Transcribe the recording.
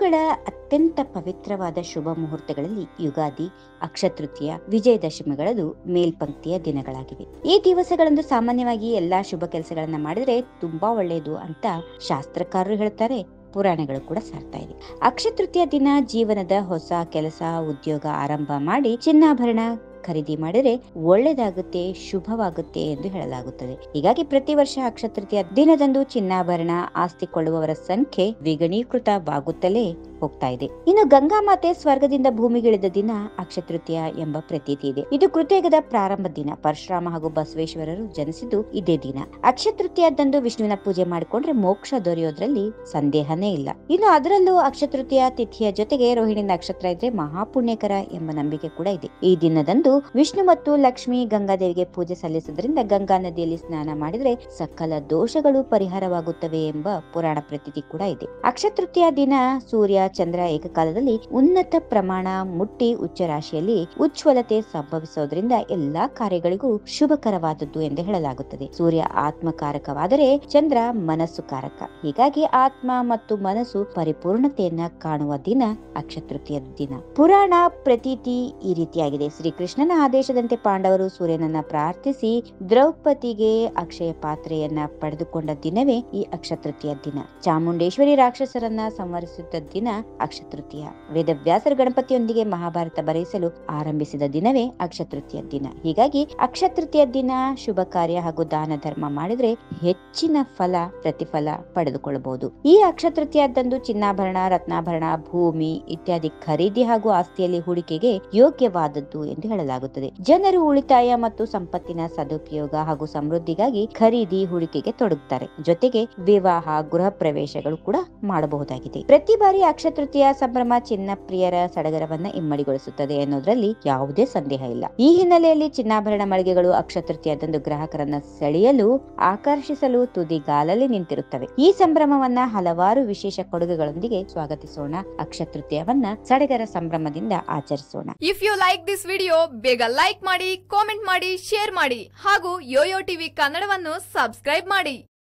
ಹಿಂದೂಗಳ ಅತ್ಯಂತ ಪವಿತ್ರವಾದ ಶುಭ ಮುಹೂರ್ತಗಳಲ್ಲಿ ಯುಗಾದಿ ಅಕ್ಷತೃತೀಯ ವಿಜಯದಶಮಿಗಳದು ಮೇಲ್ಪಂಕ್ತಿಯ ದಿನಗಳಾಗಿವೆ ಈ ದಿವಸಗಳಂದು ಸಾಮಾನ್ಯವಾಗಿ ಎಲ್ಲಾ ಶುಭ ಕೆಲಸಗಳನ್ನ ಮಾಡಿದ್ರೆ ತುಂಬಾ ಒಳ್ಳೆಯದು ಅಂತ ಶಾಸ್ತ್ರಕಾರರು ಹೇಳ್ತಾರೆ ಪುರಾಣಗಳು ಕೂಡ ಸಾರ್ತಾ ಇದೆ ಅಕ್ಷತೃತೀಯ ದಿನ ಜೀವನದ ಹೊಸ ಕೆಲಸ ಉದ್ಯೋಗ ಆರಂಭ ಮಾಡಿ ಚಿನ್ನಾಭರಣ ಖರೀದಿ ಮಾಡಿದ್ರೆ ಒಳ್ಳೆದಾಗುತ್ತೆ ಶುಭವಾಗುತ್ತೆ ಎಂದು ಹೇಳಲಾಗುತ್ತದೆ ಹೀಗಾಗಿ ಪ್ರತಿ ವರ್ಷ ಅಕ್ಷತೃತೀಯ ದಿನದಂದು ಚಿನ್ನಾಭರಣ ಆಸ್ತಿ ಕೊಳ್ಳುವವರ ಸಂಖ್ಯೆ ದ್ವಿಗುಣೀಕೃತವಾಗುತ್ತಲೇ ಹೋಗ್ತಾ ಇದೆ ಇನ್ನು ಗಂಗಾ ಮಾತೆ ಸ್ವರ್ಗದಿಂದ ಭೂಮಿಗಿಳಿದ ದಿನ ಅಕ್ಷತೃತೀಯ ಎಂಬ ಪ್ರತೀತಿ ಇದೆ ಇದು ಕೃತಯುಗದ ಪ್ರಾರಂಭ ದಿನ ಪರಶುರಾಮ ಹಾಗೂ ಬಸವೇಶ್ವರರು ಜನಿಸಿದ್ದು ಇದೇ ದಿನ ಅಕ್ಷತೃತೀಯದಂದು ವಿಷ್ಣುವಿನ ಪೂಜೆ ಮಾಡಿಕೊಂಡ್ರೆ ಮೋಕ್ಷ ದೊರೆಯೋದ್ರಲ್ಲಿ ಸಂದೇಹನೇ ಇಲ್ಲ ಇನ್ನು ಅದರಲ್ಲೂ ಅಕ್ಷತೃತೀಯ ತಿಥಿಯ ಜೊತೆಗೆ ರೋಹಿಣಿ ನಕ್ಷತ್ರ ಇದ್ರೆ ಮಹಾಪುಣ್ಯಕರ ಎಂಬ ನಂಬಿಕೆ ಕೂಡ ಇದೆ ಈ ದಿನದಂದು ವಿಷ್ಣು ಮತ್ತು ಲಕ್ಷ್ಮಿ ಗಂಗಾದೇವಿಗೆ ಪೂಜೆ ಸಲ್ಲಿಸುವುದರಿಂದ ಗಂಗಾ ನದಿಯಲ್ಲಿ ಸ್ನಾನ ಮಾಡಿದ್ರೆ ಸಕಲ ದೋಷಗಳು ಪರಿಹಾರವಾಗುತ್ತವೆ ಎಂಬ ಪುರಾಣ ಪ್ರತೀತಿ ಕೂಡ ಇದೆ ಅಕ್ಷತೃತೀಯ ದಿನ ಸೂರ್ಯ ಚಂದ್ರ ಏಕಕಾಲದಲ್ಲಿ ಉನ್ನತ ಪ್ರಮಾಣ ಮುಟ್ಟಿ ಉಚ್ಚ ರಾಶಿಯಲ್ಲಿ ಉಜ್ವಲತೆ ಸಂಭವಿಸೋದ್ರಿಂದ ಎಲ್ಲಾ ಕಾರ್ಯಗಳಿಗೂ ಶುಭಕರವಾದದ್ದು ಎಂದು ಹೇಳಲಾಗುತ್ತದೆ ಸೂರ್ಯ ಆತ್ಮಕಾರಕವಾದರೆ ಚಂದ್ರ ಮನಸ್ಸು ಕಾರಕ ಹೀಗಾಗಿ ಆತ್ಮ ಮತ್ತು ಮನಸ್ಸು ಪರಿಪೂರ್ಣತೆಯನ್ನ ಕಾಣುವ ದಿನ ಅಕ್ಷತೃತೀಯ ದಿನ ಪುರಾಣ ಪ್ರತೀತಿ ಈ ರೀತಿಯಾಗಿದೆ ಶ್ರೀಕೃಷ್ಣನ ಆದೇಶದಂತೆ ಪಾಂಡವರು ಸೂರ್ಯನನ್ನ ಪ್ರಾರ್ಥಿಸಿ ದ್ರೌಪದಿಗೆ ಅಕ್ಷಯ ಪಾತ್ರೆಯನ್ನ ಪಡೆದುಕೊಂಡ ದಿನವೇ ಈ ಅಕ್ಷತೃತೀಯ ದಿನ ಚಾಮುಂಡೇಶ್ವರಿ ರಾಕ್ಷಸರನ್ನ ಸಂವರಿಸಿದ ದಿನ ಅಕ್ಷತೃತೀಯ ವೇದವ್ಯಾಸರ ಗಣಪತಿಯೊಂದಿಗೆ ಮಹಾಭಾರತ ಬರೆಯಿಸಲು ಆರಂಭಿಸಿದ ದಿನವೇ ಅಕ್ಷತೃತೀಯ ದಿನ ಹೀಗಾಗಿ ಅಕ್ಷತೃತೀಯ ದಿನ ಶುಭ ಕಾರ್ಯ ಹಾಗೂ ದಾನ ಧರ್ಮ ಮಾಡಿದ್ರೆ ಹೆಚ್ಚಿನ ಫಲ ಪ್ರತಿಫಲ ಪಡೆದುಕೊಳ್ಳಬಹುದು ಈ ಅಕ್ಷತೃತೀಯದಂದು ಚಿನ್ನಾಭರಣ ರತ್ನಾಭರಣ ಭೂಮಿ ಇತ್ಯಾದಿ ಖರೀದಿ ಹಾಗೂ ಆಸ್ತಿಯಲ್ಲಿ ಹೂಡಿಕೆಗೆ ಯೋಗ್ಯವಾದದ್ದು ಎಂದು ಹೇಳಲಾಗುತ್ತದೆ ಜನರು ಉಳಿತಾಯ ಮತ್ತು ಸಂಪತ್ತಿನ ಸದುಪಯೋಗ ಹಾಗೂ ಸಮೃದ್ಧಿಗಾಗಿ ಖರೀದಿ ಹೂಡಿಕೆಗೆ ತೊಡಗುತ್ತಾರೆ ಜೊತೆಗೆ ವಿವಾಹ ಗೃಹ ಪ್ರವೇಶಗಳು ಕೂಡ ಮಾಡಬಹುದಾಗಿದೆ ಪ್ರತಿ ಬಾರಿ ಅಕ್ಷತೃತೀಯ ಸಂಭ್ರಮ ಚಿನ್ನ ಪ್ರಿಯರ ಸಡಗರವನ್ನ ಇಮ್ಮಡಿಗೊಳಿಸುತ್ತದೆ ಎನ್ನುವುದರಲ್ಲಿ ಯಾವುದೇ ಸಂದೇಹ ಇಲ್ಲ ಈ ಹಿನ್ನೆಲೆಯಲ್ಲಿ ಚಿನ್ನಾಭರಣ ಮಳಿಗೆಗಳು ಅಕ್ಷತೃತೀಯದಂದು ಗ್ರಾಹಕರನ್ನ ಸೆಳೆಯಲು ಆಕರ್ಷಿಸಲು ತುದಿಗಾಲಲ್ಲಿ ನಿಂತಿರುತ್ತವೆ ಈ ಸಂಭ್ರಮವನ್ನ ಹಲವಾರು ವಿಶೇಷ ಕೊಡುಗೆಗಳೊಂದಿಗೆ ಸ್ವಾಗತಿಸೋಣ ಅಕ್ಷತೃತೀಯವನ್ನ ಸಡಗರ ಸಂಭ್ರಮದಿಂದ ಆಚರಿಸೋಣ if you like this video ಬೇಗ ಲೈಕ್ ಮಾಡಿ ಕಾಮೆಂಟ್ ಮಾಡಿ ಶೇರ್ ಮಾಡಿ ಹಾಗೂ ಯೋಯೋ ಟಿವಿ ಕನ್ನಡವನ್ನು ಸಬ್ಸ್ಕ್ರೈಬ್ ಮಾಡಿ